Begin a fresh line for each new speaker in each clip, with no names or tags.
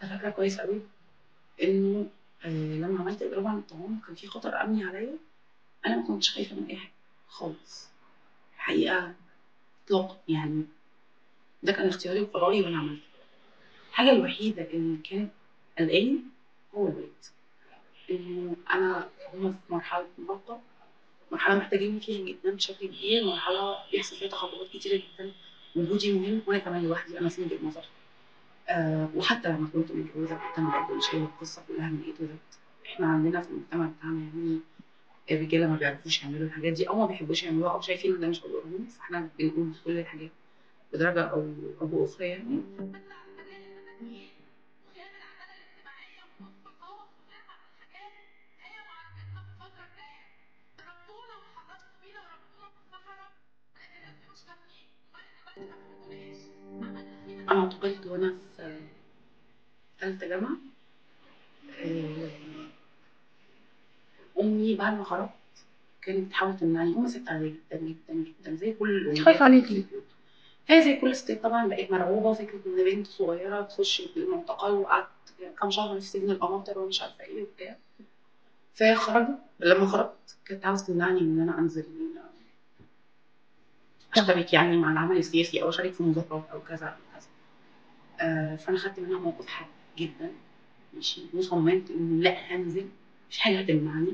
أنا فاكرة كويس أوي إنه آآ لمّا عملت إضراب عن الطعام كان في خطر أمني عليّا، أنا ما كنتش خايفة من أي حاجة خالص، الحقيقة إطلاقًا يعني ده كان اختياري وقراري وأنا عملته. الحاجة الوحيدة اللي كانت قلقاني هو الولاد، إنه أنا هُم في مرحلة مراهقة، مرحلة محتاجينّي فيها جدًا بشكل كبير، مرحلة بيحصل فيها تخبُّطات كتيرة جدًا، وجودي مهم وأنا كمان لوحدي أنا single mother آآ وحتى لمّا كنت متجوزة كنت أنا برضه مش شايلة القصة كلّها من A to Z إحنا عندنا في المجتمع بتاعنا يعني الرجالة ما بيعرفوش يعملوا الحاجات دي أو ما بيحبوش يعملوها أو شايفين إن ده مش أدوارهم، فإحنا بنقوم بكل الحاجات بدرجة أو أو بأخرى يعني. أنا اعتقلت وأنا في تالتة جامعة آآ أمي بعد ما خرجت كانت بتحاول تمنعني، أمي ست عادية جدًا، جدًا، جدًا زي كل الأمهات
خايفة عليكِ.
هي زي كل الستات طبعًا بقت مرعوبة فكرة إن بنت صغيرة تخش المعتقل وقعدت كام شهر في سجن القناطر ومش عارفة إيه وبتاع. فهي خرجت لمّا خرجت كانت عاوزة تمنعني من إن أنا أنزل أشترك يعني مع العمل السياسي أو أشارك في مظاهرات أو كذا أو كذا. آآ فأنا خدت منها موقف حاد جدًا ماشي، وصممت إنه لأ هانزل، ما فيش حاجة هتمنعني.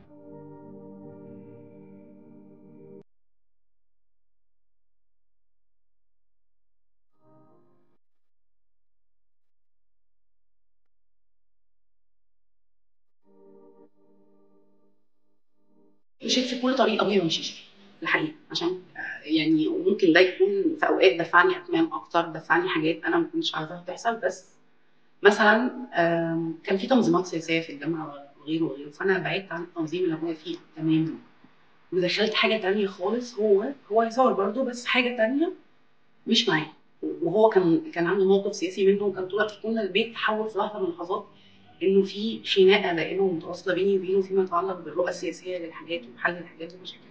مشيت في كل طريق أبويا ما مشيش فيه الحقيقة، عشان يعني وممكن ده يكون في أوقات دفعني أكمام أكتر، دفعني حاجات أنا ما كنتش عايزاها تحصل، بس مثلًا آمم كان في تنظيمات سياسية في الجامعة وغيره، وغيره، فأنا بعدت عن التنظيم اللي أبويا فيه تمامًا، ودخلت حاجة تانية خالص هو هو يسار برضه بس حاجة تانية مش معاه، وهو كان كان عنده موقف سياسي منه وكان طول الوقت كنا البيت تحول في لحظة من اللحظات إنه في خناقة دائمة ومتواصلة بيني وبينه فيما يتعلق بالرؤى السياسية للحاجات وحل الحاجات والمشاكل.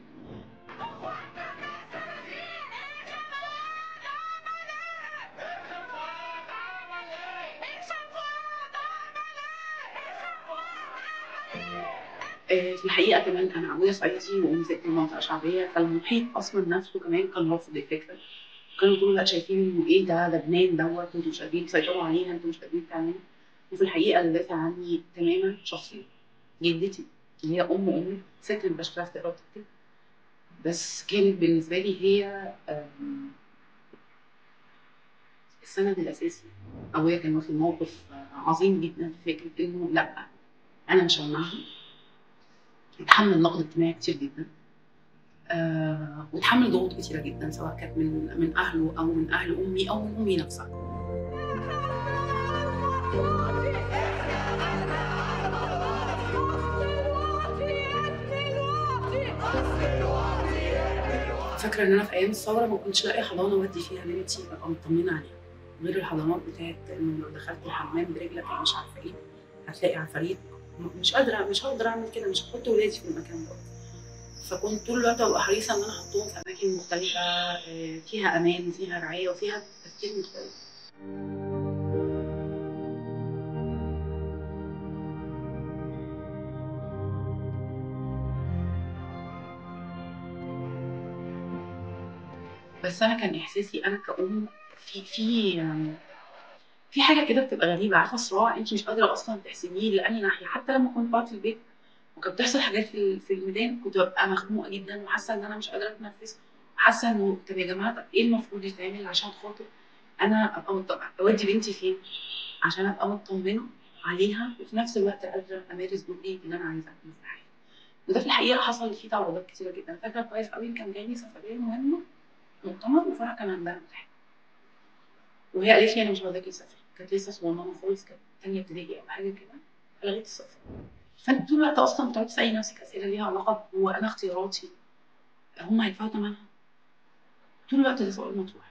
آآ في الحقيقة كمان أنا أبويا صعيدي وأمي ست من منطقة شعبية، فالمحيط أصلًا نفسه كمان كان رافض الفكرة، كانوا طول الوقت شايفين إنه إيه ده، ده جنان دوّة، أنتم مش قادرين تسيطروا عليها، أنتم مش قادرين تعملوا. وفي الحقيقة اللي دافع عني تمامًا شخصية جدتي اللي هي أم أمي، ست ما بيبقاش فيها اختيارات كتير، بس كانت بالنسبة لي هي آمم السند الأساسي. أبويا كان واخد موقف عظيم جدًا في فكرة إنه لأ، أنا مش هامنعها. اتحمل نقد اجتماعي كتير جدًا. آآ واتحمل ضغوط كتيرة جدًا سواء كانت من من أهله أو من أهل أمي أو من أمي نفسها. فاكرة إن أنا في أيام الثورة ما كنتش لاقية حضانة أودّي فيها بنتي أبقى مطمنة عليها، غير الحضانات بتاعة إنه لو دخلت الحمام برجلك أو مش عارفة إيه، هتلاقي عفاريت، م مش قادرة مش هاقدر أعمل كده، مش هاحط ولادي في المكان دوّة. فكنت طول الوقت بابقى حريصة إن أنا أحطهم في أماكن مختلفة آآ فيها أمان، فيها رعاية وفيها تفكير مختلف. بس أنا كان إحساسي أنا كأم في في في حاجة كده بتبقى غريبة، عارفة صراع أنتِ مش قادرة أصلًا تحسميه لأنهي ناحية، حتى لمّا كنت باقعد في البيت وكانت بتحصل حاجات في ال في الميدان كنت بابقى مخنوقة جدًا وحاسة إن أنا مش قادرة أتنفس، وحاسة إنه طب يا جماعة طب إيه المفروض يتعمل عشان خاطر أنا أبقى مط أودّي بنتي فين؟ عشان أبقى مطمنة عليها وفي نفس الوقت قادرة أمارس دوري اللي أنا عايزة أعمله في الحياة. وده في الحقيقة حصل فيه تعوّضات كتيرة جدًا، فاكرة كويس أوي كان جاي لي سفرية مهمة مؤتمر وفرح كان عندها امتحان. وهي قالت لي أنا مش عاوزاكِ تسافري، كانت لسه صغننة خالص كانت تانية ابتدائي أو حاجة كده، فلغيت السفر. فأنتِ طول الوقت أصلًا بتقعدي تسألي نفسِك أسئلة ليها علاقة هو أنا اختياراتي هم هيدفعوا تمنها؟ طول الوقت ده سؤال مطروح.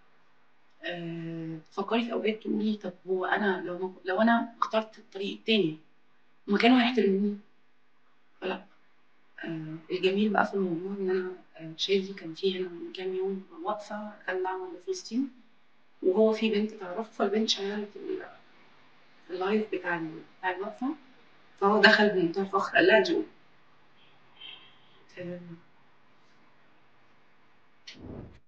آآ تفكري في أوقات تقولي طب هو أنا لو ما لو أنا اخترت الطريق التاني هُم كانوا هيحترموني؟ فلأ. آآ الجميل بقى في الموضوع إن أنا آآ شادي كان في هنا من كام يوم وقفة كان دعم لفلسطين، وهو في بنت تعرفه، فالبنت شيّرت ال اللايف بتاع ال بتاع الوقفة، فهو دخل بمنتهى الفخر قال لها جو. تمام.